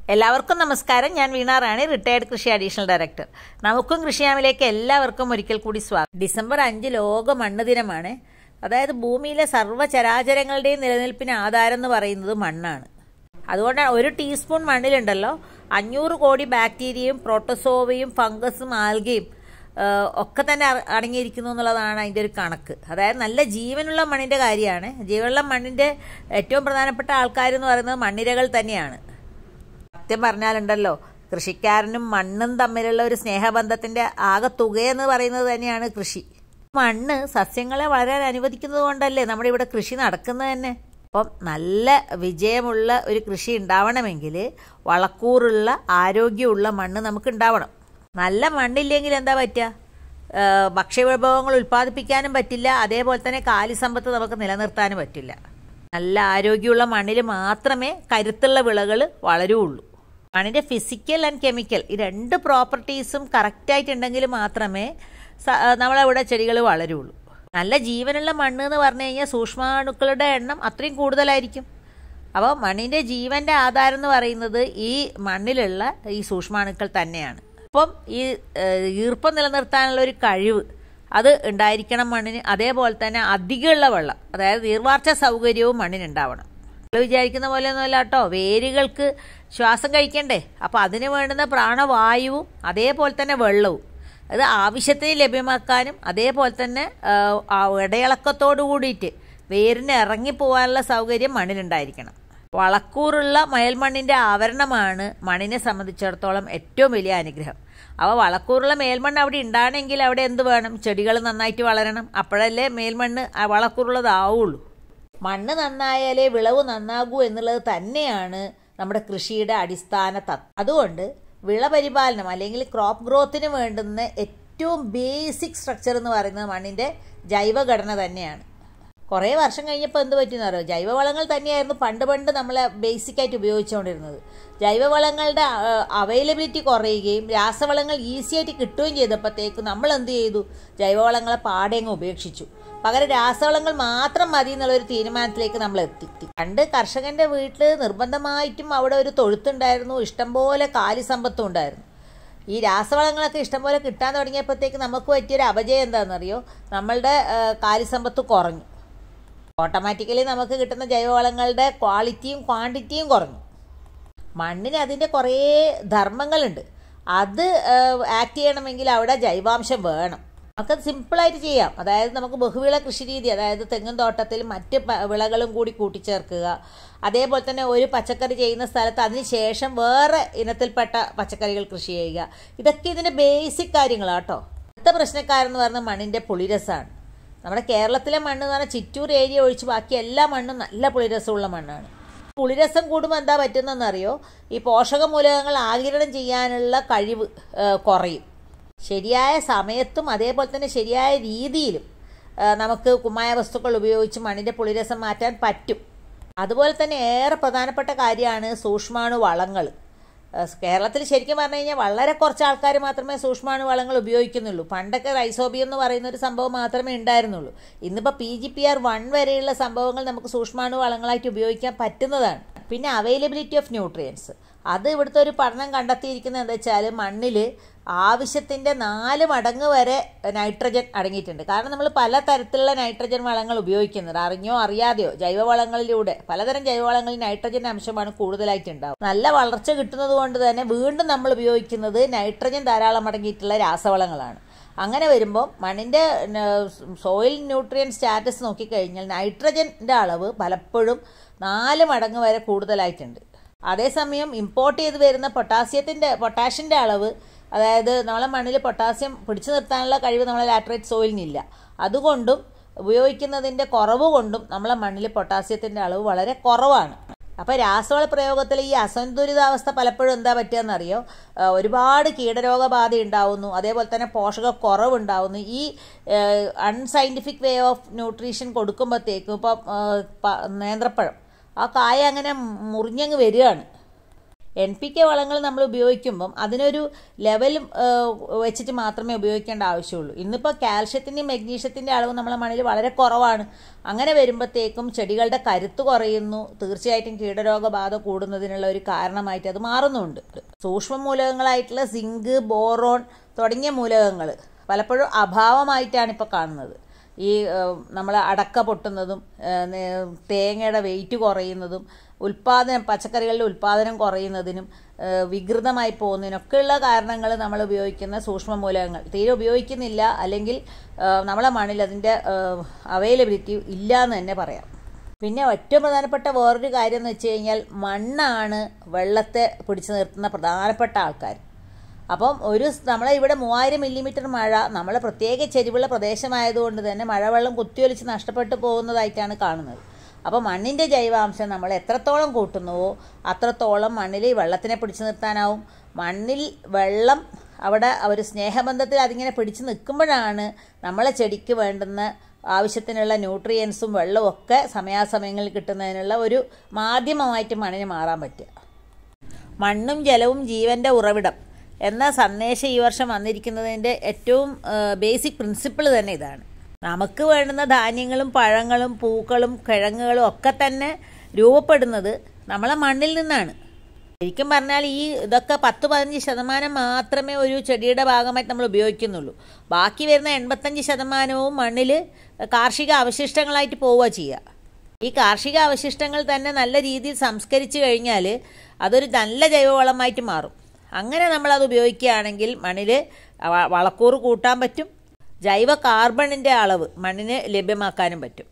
എല്ലാവർക്കും നമസ്കാരം ഞാൻ വീണ റാണി റിട്ടയർഡ് കൃഷി അഡീഷണൽ ഡയറക്ടർ നമുക്കും കൃഷിയാമിലേക്ക് എല്ലാവർക്കും ഒരിക്കൽ കൂടി സ്വാഗതം ഡിസംബർ അഞ്ച് ലോക മണ്ണ് ദിനമാണ് അതായത് ഭൂമിയിലെ സർവ്വചരാചരങ്ങളുടെയും നിലനിൽപ്പിന് ആധാരം എന്ന് പറയുന്നത് മണ്ണാണ് അതുകൊണ്ട് ഒരു ടീസ്പൂൺ മണ്ണിലുണ്ടല്ലോ അഞ്ഞൂറ് കോടി ബാക്ടീരിയയും പ്രോട്ടോസോവയും ഫംഗസും ആൽഗയും ഏഹ്, ഒക്കെ തന്നെ അട- അടങ്ങിയിരിക്കുന്നു എന്നുള്ളതാണ് അതിൻ്റെ ഒരു കണക്ക് അതായത് നല്ല ജീവനുള്ള മണ്ണിൻ്റെ കാര്യമാണ് ജീവനുള്ള മണ്ണിൻ്റെ ഏറ്റവും പ്രധാനപ്പെട്ട ആൾക്കാർ എന്ന് പറയുന്നത് മണ്ണിരകൾ തന്നെയാണ് സത്യം പറഞ്ഞാലുണ്ടല്ലോ കൃഷിക്കാരനും മണ്ണും തമ്മിലുള്ള ഒരു സ്നേഹബന്ധത്തിന്റെ ആകെ തുകയെന്ന് പറയുന്നത് തന്നെയാണ് കൃഷി മണ്ണ് സസ്യങ്ങളെ വളരാൻ അനുവദിക്കുന്നത് കൊണ്ടല്ലേ നമ്മുടെ ഇവിടെ കൃഷി നടക്കുന്നത് തന്നെ അപ്പം നല്ല വിജയമുള്ള ഒരു കൃഷി ഉണ്ടാവണമെങ്കിൽ വളക്കൂറുള്ള ആരോഗ്യമുള്ള മണ്ണ് നമുക്ക് ഉണ്ടാവണം നല്ല മണ്ണില്ലെങ്കിൽ എന്താ പറ്റുക ഏഹ് ഭക്ഷ്യവിഭവങ്ങൾ ഉൽപ്പാദിപ്പിക്കാനും പറ്റില്ല അതേപോലെ തന്നെ കാലിസമ്പത്ത് നമുക്ക് നിലനിർത്താനും പറ്റില്ല നല്ല ആരോഗ്യമുള്ള മണ്ണിൽ മാത്രമേ കരുത്തുള്ള വിളകൾ വളരുള്ളൂ മണ്ണിന്റെ ഫിസിക്കൽ ആൻഡ് കെമിക്കൽ ഈ രണ്ട് പ്രോപ്പർട്ടീസും കറക്റ്റായിട്ടുണ്ടെങ്കിൽ മാത്രമേ സ- ആ, നമ്മളവിടെ ചെടികൾ വളരുള്ളൂ നല്ല ജീവനുള്ള മണ്ണ് എന്ന് പറഞ്ഞു കഴിഞ്ഞാൽ സൂക്ഷ്മാണുക്കളുടെ എണ്ണം അത്രയും കൂടുതലായിരിക്കും അപ്പോൾ മണ്ണിന്റെ ജീവന്റെ ആധാരം എന്ന് പറയുന്നത് ഈ മണ്ണിലുള്ള ഈ സൂക്ഷ്മാണുക്കൾ തന്നെയാണ് അപ്പം ഈ ഏഹ്, ഈർപ്പം നിലനിർത്താനുള്ള ഒരു കഴിവ് അത് ഉണ്ടായിരിക്കണം മണ്ണിന് അതേപോലെ തന്നെ അധികമുള്ള വെള്ളം അതായത് നീർവാർച്ച സൗകര്യവും മണ്ണിനുണ്ടാവണം നമ്മൾ വിചാരിക്കുന്ന പോലെ ഒന്നുമല്ല കേട്ടോ വേരുകൾക്ക് ശ്വാസം കഴിക്കണ്ടേ അപ്പം അതിന് വേണ്ടുന്ന പ്രാണവായുവും അതേപോലെ തന്നെ വെള്ളവും അത് ആവശ്യത്തിന് ലഭ്യമാക്കാനും അതേപോലെ തന്നെ ആ, ആ ഇടയിളക്കത്തോടു കൂടിയിട്ട് വേരിന് ഇറങ്ങിപ്പോകാനുള്ള സൗകര്യം മണ്ണിനുണ്ടായിരിക്കണം വളക്കൂറുള്ള മേൽമണ്ണിന്റെ ആവരണമാണ് മണ്ണിനെ സംബന്ധിച്ചിടത്തോളം ഏറ്റവും വലിയ അനുഗ്രഹം അവ വളക്കൂറുള്ള മേൽമണ്ണ് അവിടെ ഉണ്ടാണെങ്കിൽ അവിടെ എന്ത് വേണം ചെടികൾ നന്നായിട്ട് വളരണം അപ്പോഴല്ലേ മേൽമണ്ണ് ആ വളക്കൂറുള്ളതാവുള്ളൂ മണ്ണ് നന്നായാലേ വിളവ് നന്നാകൂ എന്നുള്ളത് തന്നെയാണ് നമ്മുടെ കൃഷിയുടെ അടിസ്ഥാന തത്വം അതുകൊണ്ട് വിളപരിപാലനം അല്ലെങ്കിൽ ക്രോപ്പ് ഗ്രോത്തിന് വേണ്ടുന്ന ഏറ്റവും ബേസിക് സ്ട്രക്ചർ എന്ന് പറയുന്നത് മണ്ണിന്റെ ജൈവഘടന തന്നെയാണ് കുറേ വർഷം കഴിഞ്ഞപ്പോൾ എന്ത് പറ്റുമെന്ന് അറിയോ ജൈവവളങ്ങൾ തന്നെയായിരുന്നു പണ്ട് പണ്ട് നമ്മൾ ബേസിക് ആയിട്ട് ഉപയോഗിച്ചുകൊണ്ടിരുന്നത് ജൈവവളങ്ങളുടെ അവൈലബിലിറ്റി കുറയുകയും രാസവളങ്ങൾ ഈസി ആയിട്ട് കിട്ടുകയും ചെയ്തപ്പോഴത്തേക്ക് നമ്മൾ എന്ത് ചെയ്തു ജൈവവളങ്ങളെ പാടെ അങ്ങ് ഉപേക്ഷിച്ചു പകരം രാസവളങ്ങൾ മാത്രം മതി എന്നുള്ളൊരു തീരുമാനത്തിലേക്ക് നമ്മൾ എത്തി പണ്ട് കർഷകന്റെ വീട്ടിൽ നിർബന്ധമായിട്ടും അവിടെ ഒരു തൊഴുത്തുണ്ടായിരുന്നു ഇഷ്ടംപോലെ കാലിസമ്പത്തും ഉണ്ടായിരുന്നു ഈ രാസവളങ്ങളൊക്കെ ഇഷ്ടംപോലെ കിട്ടാൻ തുടങ്ങിയപ്പോഴത്തേക്ക് നമുക്ക് പറ്റിയൊരു അപജയം എന്താണെന്നറിയോ നമ്മളുടെ ആ, കാലിസമ്പത്ത് കുറഞ്ഞു ഓട്ടോമാറ്റിക്കലി നമുക്ക് കിട്ടുന്ന ജൈവവളങ്ങളുടെ ക്വാളിറ്റിയും ക്വാണ്ടിറ്റിയും കുറഞ്ഞു മണ്ണിന് അതിൻ്റെ കുറേ ധർമ്മങ്ങളുണ്ട് അത് ആക്ട് ചെയ്യണമെങ്കിൽ അവിടെ ജൈവാംശം വേണം നമുക്കത് സിമ്പിളായിട്ട് ചെയ്യാം അതായത് നമുക്ക് ബഹുവിള കൃഷി രീതി അതായത് തെങ്ങും തോട്ടത്തിൽ മറ്റ് പ- വിളകളും കൂടി കൂട്ടിച്ചേർക്കുക അതേപോലെ തന്നെ ഒരു പച്ചക്കറി ചെയ്യുന്ന സ്ഥലത്ത് അതിന് ശേഷം വേറെ ഇനത്തിൽപ്പെട്ട പച്ചക്കറികൾ കൃഷി ചെയ്യുക ഇതൊക്കെ ഇതിൻ്റെ ബേസിക് കാര്യങ്ങളാണ് കേട്ടോ അടുത്ത പ്രശ്നക്കാരെന്ന് പറയുന്നത് മണ്ണിൻ്റെ പുളിരസമാണ് നമ്മുടെ കേരളത്തിലെ മണ്ണ് എന്ന് പറഞ്ഞാൽ ചിറ്റൂർ ഏരിയ ഒഴിച്ച് ബാക്കി എല്ലാ മണ്ണും നല്ല പുളിരസമുള്ള മണ്ണാണ് പുളിരസം കൂടുമ്പോൾ എന്താ പറ്റുന്നതെന്നറിയോ ഈ പോഷക മൂലകങ്ങൾ ആഗിരണം ചെയ്യാനുള്ള കഴിവ് ആ, കുറയും ശരിയായ സമയത്തും അതേപോലെ തന്നെ ശരിയായ രീതിയിലും ആ, നമുക്ക് കുമ്മായ വസ്തുക്കൾ ഉപയോഗിച്ച് മണ്ണിൻ്റെ പുളിരസം മാറ്റാൻ പറ്റും അതുപോലെ തന്നെ ഏറെ പ്രധാനപ്പെട്ട കാര്യമാണ് സൂക്ഷ്മാണു വളങ്ങൾ കേരളത്തിൽ ശരിക്കും പറഞ്ഞു കഴിഞ്ഞാൽ വളരെ കുറച്ച് ആൾക്കാർ മാത്രമേ സൂക്ഷ്മാണു വളങ്ങൾ ഉപയോഗിക്കുന്നുള്ളൂ പണ്ടൊക്കെ റൈസോബിയം എന്ന് പറയുന്ന ഒരു സംഭവം മാത്രമേ ഉണ്ടായിരുന്നുള്ളൂ ഇന്നിപ്പോൾ P G P R one വരെയുള്ള സംഭവങ്ങൾ നമുക്ക് സൂക്ഷ്മാണു വളങ്ങളായിട്ട് ഉപയോഗിക്കാൻ പറ്റുന്നതാണ് പിന്നെ അവൈലബിലിറ്റി ഓഫ് ന്യൂട്രിയൻസ് അത് ഇവിടുത്തെ ഒരു പഠനം കണ്ടെത്തിയിരിക്കുന്നത് എന്താ വെച്ചാൽ മണ്ണിൽ ആവശ്യത്തിൻ്റെ നാല് മടങ്ങ് വരെ നൈട്രജൻ അടങ്ങിയിട്ടുണ്ട് കാരണം നമ്മൾ പല തരത്തിലുള്ള നൈട്രജൻ വളങ്ങൾ ഉപയോഗിക്കുന്നത് അറിഞ്ഞോ അറിയാതെയോ ജൈവവളങ്ങളിലൂടെ പലതരം ജൈവവളങ്ങളിൽ നൈട്രജൻ അംശമാണ് കൂടുതലായിട്ട് ഉണ്ടാവും നല്ല വളർച്ച കിട്ടുന്നത് കൊണ്ട് തന്നെ വീണ്ടും നമ്മൾ ഉപയോഗിക്കുന്നത് നൈട്രജൻ ധാരാളം അടങ്ങിയിട്ടുള്ള രാസവളങ്ങളാണ് അങ്ങനെ വരുമ്പോൾ മണ്ണിൻ്റെ സോയിൽ ന്യൂട്രിയൻ സ്റ്റാറ്റസ് നോക്കിക്കഴിഞ്ഞാൽ നൈട്രജൻ്റെ അളവ് പലപ്പോഴും നാല് മടങ്ങ് വരെ കൂടുതലായിട്ടുണ്ട് അതേസമയം ഇമ്പോർട്ട് ചെയ്ത് വരുന്ന പൊട്ടാസ്യത്തിൻ്റെ പൊട്ടാഷ്യൻ്റെ അളവ് അതായത് നമ്മളെ മണ്ണിൽ പൊട്ടാസ്യം പിടിച്ചു നിർത്താനുള്ള കഴിവ് നമ്മളെ ലാറ്ററേറ്റ് സോയിലിനില്ല അതുകൊണ്ടും ഉപയോഗിക്കുന്നതിൻ്റെ കുറവ് കൊണ്ടും നമ്മളെ മണ്ണിൽ പൊട്ടാസ്യത്തിൻ്റെ അളവ് വളരെ കുറവാണ് അപ്പോൾ രാസവള പ്രയോഗത്തിൽ ഈ അസന്തുലിതാവസ്ഥ പലപ്പോഴും എന്താ പറ്റുകയെന്നറിയോ ആ, ഒരുപാട് കീടരോഗബാധ ഉണ്ടാവുന്നു അതേപോലെ തന്നെ പോഷക കുറവുണ്ടാവുന്നു ഈ അൺസയൻറ്റിഫിക് വേ ഓഫ് ന്യൂട്രീഷൻ കൊടുക്കുമ്പോഴത്തേക്കും ഇപ്പം ആ, പ- നേന്ത്രപ്പഴം ആ കായ അങ്ങനെ മുറിഞ്ഞങ്ങ് വരികയാണ് എൻ പി കെ വളങ്ങൾ നമ്മൾ ഉപയോഗിക്കുമ്പം അതിനൊരു ലെവൽ വെച്ചിട്ട് മാത്രമേ ഉപയോഗിക്കേണ്ട ആവശ്യമുള്ളൂ ഇന്നിപ്പോൾ കാൽഷ്യത്തിൻ്റെയും മെഗ്നീഷ്യത്തിൻ്റെ അളവ് നമ്മളെ മണ്ണിൽ വളരെ കുറവാണ് അങ്ങനെ വരുമ്പോഴത്തേക്കും ചെടികളുടെ കരുത്ത് കുറയുന്നു തീർച്ചയായിട്ടും കീടരോഗബാധ കൂടുന്നതിനുള്ള ഒരു കാരണമായിട്ട് അത് മാറുന്നുണ്ട് സൂക്ഷ്മ മൂലകങ്ങളായിട്ടുള്ള സിങ്ക് ബോറോൺ തുടങ്ങിയ മൂലകങ്ങൾ പലപ്പോഴും അഭാവമായിട്ടാണ് ഇപ്പോൾ കാണുന്നത് ഈ നമ്മൾ അടക്ക പൊട്ടുന്നതും തേങ്ങയുടെ വെയിറ്റ് കുറയുന്നതും ഉൽപ്പാദനം പച്ചക്കറികളുടെ ഉൽപ്പാദനം കുറയുന്നതിനും വികൃതമായി പോകുന്നതിനൊക്കെയുള്ള കാരണങ്ങൾ നമ്മൾ ഉപയോഗിക്കുന്ന സൂക്ഷ്മ മൂലകങ്ങൾ തീരെ ഉപയോഗിക്കുന്നില്ല അല്ലെങ്കിൽ നമ്മളെ മണ്ണിൽ അതിൻ്റെ അവൈലബിലിറ്റി ഇല്ല എന്ന് തന്നെ പറയാം പിന്നെ ഏറ്റവും പ്രധാനപ്പെട്ട വേറൊരു കാര്യം എന്ന് വെച്ച് കഴിഞ്ഞാൽ മണ്ണാണ് വെള്ളത്തെ പിടിച്ചു നിർത്തുന്ന പ്രധാനപ്പെട്ട ആൾക്കാർ അപ്പം ഒരു നമ്മളെ ഇവിടെ മൂവായിരം മില്ലിമീറ്റർ മഴ നമ്മൾ പ്രത്യേക ചെരിവുള്ള പ്രദേശമായതുകൊണ്ട് തന്നെ മഴവെള്ളം കുത്തിയൊലിച്ച് നഷ്ടപ്പെട്ടു പോകുന്നതായിട്ടാണ് കാണുന്നത് അപ്പോൾ മണ്ണിൻ്റെ ജൈവാംശം നമ്മൾ എത്രത്തോളം കൂട്ടുന്നുവോ അത്രത്തോളം മണ്ണിൽ ഈ വെള്ളത്തിനെ പിടിച്ചു നിർത്താനാവും മണ്ണിൽ വെള്ളം അവിടെ ഒരു സ്നേഹബന്ധത്തിൽ അതിങ്ങനെ പിടിച്ചു നിൽക്കുമ്പോഴാണ് നമ്മളെ ചെടിക്ക് വേണ്ടുന്ന ആവശ്യത്തിനുള്ള ന്യൂട്രിയൻസും വെള്ളവും ഒക്കെ സമയാസമയങ്ങളിൽ കിട്ടുന്നതിനുള്ള ഒരു മാധ്യമമായിട്ട് മണ്ണിന് മാറാൻ പറ്റുക മണ്ണും ജലവും ജീവൻ്റെ ഉറവിടം എന്ന സന്ദേശം ഈ വർഷം വന്നിരിക്കുന്നതിൻ്റെ ഏറ്റവും ബേസിക് പ്രിൻസിപ്പിൾ തന്നെ ഇതാണ് നമുക്ക് വേണ്ടുന്ന ധാന്യങ്ങളും പഴങ്ങളും പൂക്കളും കിഴങ്ങുകളും ഒക്കെ തന്നെ രൂപപ്പെടുന്നത് നമ്മളെ മണ്ണിൽ നിന്നാണ് ശരിക്കും പറഞ്ഞാൽ ഈ ഇതൊക്കെ പത്ത് പതിനഞ്ച് ശതമാനം മാത്രമേ ഒരു ചെടിയുടെ ഭാഗമായിട്ട് നമ്മൾ ഉപയോഗിക്കുന്നുള്ളൂ ബാക്കി വരുന്ന എൺപത്തഞ്ച് ശതമാനവും മണ്ണിൽ കാർഷിക അവശിഷ്ടങ്ങളായിട്ട് പോവുക ചെയ്യുക ഈ കാർഷിക അവശിഷ്ടങ്ങൾ തന്നെ നല്ല രീതിയിൽ സംസ്കരിച്ചു കഴിഞ്ഞാൽ അതൊരു നല്ല ജൈവവളമായിട്ട് മാറും അങ്ങനെ നമ്മളത് ഉപയോഗിക്കുകയാണെങ്കിൽ മണ്ണിൽ വളക്കൂറ് കൂട്ടാൻ പറ്റും ജൈവ കാർബണിൻ്റെ അളവ് മണ്ണിന് ലഭ്യമാക്കാനും പറ്റും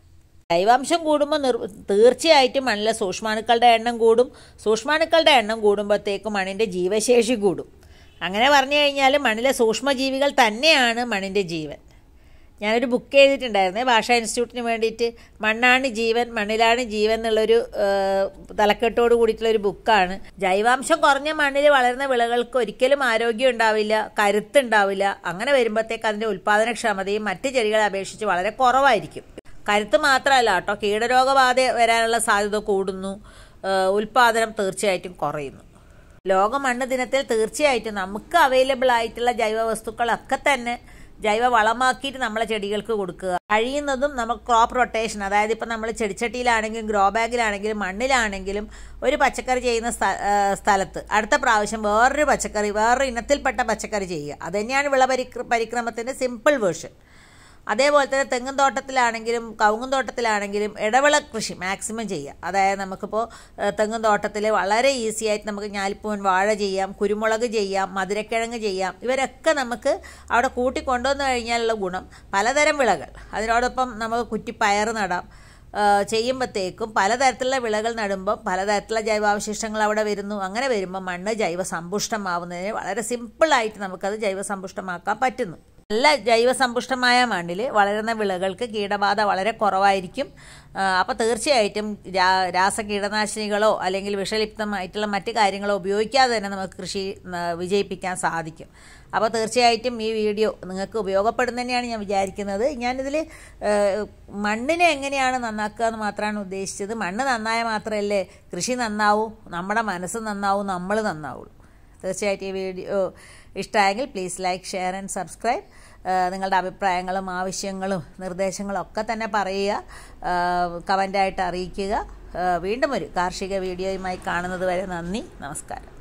ജൈവാംശം കൂടുമ്പോൾ നിർ തീർച്ചയായിട്ടും മണ്ണിലെ സൂക്ഷ്മാണുക്കളുടെ എണ്ണം കൂടും സൂക്ഷ്മാണുക്കളുടെ എണ്ണം കൂടുമ്പോഴത്തേക്കും മണ്ണിൻ്റെ ജീവശേഷി കൂടും അങ്ങനെ പറഞ്ഞു കഴിഞ്ഞാൽ മണ്ണിലെ സൂക്ഷ്മജീവികൾ തന്നെയാണ് മണ്ണിൻ്റെ ജീവൻ ഞാനൊരു ബുക്ക് എഴുതിയിട്ടുണ്ടായിരുന്നേ ഭാഷാ ഇൻസ്റ്റിറ്റ്യൂട്ടിന് വേണ്ടിയിട്ട് മണ്ണാണ് ജീവൻ മണ്ണിലാണ് ജീവൻ എന്നുള്ളൊരു തലക്കെട്ടോട് കൂടിയിട്ടുള്ളൊരു ബുക്കാണ് ജൈവാംശം കുറഞ്ഞ മണ്ണിൽ വളരുന്ന വിളകൾക്ക് ഒരിക്കലും ആരോഗ്യം ഉണ്ടാവില്ല കരുത്തുണ്ടാവില്ല അങ്ങനെ വരുമ്പോഴത്തേക്ക് അതിൻ്റെ ഉൽപ്പാദനക്ഷമതയും മറ്റ് ചെടികളെ അപേക്ഷിച്ച് വളരെ കുറവായിരിക്കും കരുത്ത് മാത്രമല്ല കേട്ടോ കീടരോഗബാധ വരാനുള്ള സാധ്യത കൂടുന്നു ഉൽപ്പാദനം തീർച്ചയായിട്ടും കുറയുന്നു ലോക മണ്ണ് ദിനത്തിൽ തീർച്ചയായിട്ടും നമുക്ക് അവൈലബിൾ ആയിട്ടുള്ള ജൈവ വസ്തുക്കളൊക്കെ തന്നെ ജൈവ വളമാക്കിയിട്ട് നമ്മളെ ചെടികൾക്ക് കൊടുക്കുക കഴിയുന്നതും നമുക്ക് ക്രോപ്പ് റൊട്ടേഷൻ അതായത് ഇപ്പം നമ്മൾ ചെടിച്ചട്ടിയിലാണെങ്കിലും ഗ്രോ ബാഗിലാണെങ്കിലും മണ്ണിലാണെങ്കിലും ഒരു പച്ചക്കറി ചെയ്യുന്ന സ്ഥലത്ത് അടുത്ത പ്രാവശ്യം വേറൊരു പച്ചക്കറി വേറൊരു ഇനത്തിൽപ്പെട്ട പച്ചക്കറി ചെയ്യുക അത് തന്നെയാണ് വിള പരിക്ര പരിക്രമത്തിൻ്റെ സിമ്പിൾ വേർഷൻ അതേപോലെ തന്നെ തെങ്ങും തോട്ടത്തിലാണെങ്കിലും കവുങ്ങും തോട്ടത്തിലാണെങ്കിലും ഇടവിള കൃഷി മാക്സിമം ചെയ്യുക അതായത് നമുക്കിപ്പോൾ തെങ്ങും തോട്ടത്തിൽ വളരെ ഈസി ആയിട്ട് നമുക്ക് ഞാലിപ്പൂവൻ വാഴ ചെയ്യാം കുരുമുളക് ചെയ്യാം മധുരക്കിഴങ്ങ് ചെയ്യാം ഇവരൊക്കെ നമുക്ക് അവിടെ കൂട്ടി കൊണ്ടുവന്നു കഴിഞ്ഞാലുള്ള ഗുണം പലതരം വിളകൾ അതിനോടൊപ്പം നമുക്ക് കുറ്റിപ്പയർ നടാം ചെയ്യുമ്പോഴത്തേക്കും പലതരത്തിലുള്ള വിളകൾ നടുമ്പോൾ പലതരത്തിലുള്ള ജൈവാവശിഷ്ടങ്ങൾ അവിടെ വരുന്നു അങ്ങനെ വരുമ്പോൾ മണ്ണ് ജൈവ സമ്പുഷ്ടമാവുന്നതിന് വളരെ സിമ്പിളായിട്ട് നമുക്കത് ജൈവ സമ്പുഷ്ടമാക്കാൻ പറ്റുന്നു നല്ല ജൈവസമ്പുഷ്ടമായ മണ്ണിൽ വളരുന്ന വിളകൾക്ക് കീടബാധ വളരെ കുറവായിരിക്കും അപ്പോൾ തീർച്ചയായിട്ടും രാ രാസ കീടനാശിനികളോ അല്ലെങ്കിൽ വിഷലിപ്തമായിട്ടുള്ള മറ്റ് കാര്യങ്ങളോ ഉപയോഗിക്കാതെ തന്നെ നമുക്ക് കൃഷി വിജയിപ്പിക്കാൻ സാധിക്കും അപ്പോൾ തീർച്ചയായിട്ടും ഈ വീഡിയോ നിങ്ങൾക്ക് ഉപയോഗപ്പെടുന്ന തന്നെയാണ് ഞാൻ വിചാരിക്കുന്നത് ഞാനിതിൽ മണ്ണിനെ എങ്ങനെയാണ് നന്നാക്കുക എന്ന് മാത്രമാണ് ഉദ്ദേശിച്ചത് മണ്ണ് നന്നായ മാത്രമല്ലേ കൃഷി നന്നാവൂ നമ്മുടെ മനസ്സ് നന്നാവൂ നമ്മൾ നന്നാവുള്ളൂ തീർച്ചയായിട്ടും ഈ വീഡിയോ ഇഷ്ടമായെങ്കിൽ please like share and subscribe നിങ്ങളുടെ അഭിപ്രായങ്ങളും ആവശ്യങ്ങളും നിർദ്ദേശങ്ങളും ഒക്കെ തന്നെ പറയുക കമൻ്റായിട്ട് അറിയിക്കുക വീണ്ടും ഒരു കാർഷിക വീഡിയോയുമായി കാണുന്നത് വരെ നന്ദി നമസ്കാരം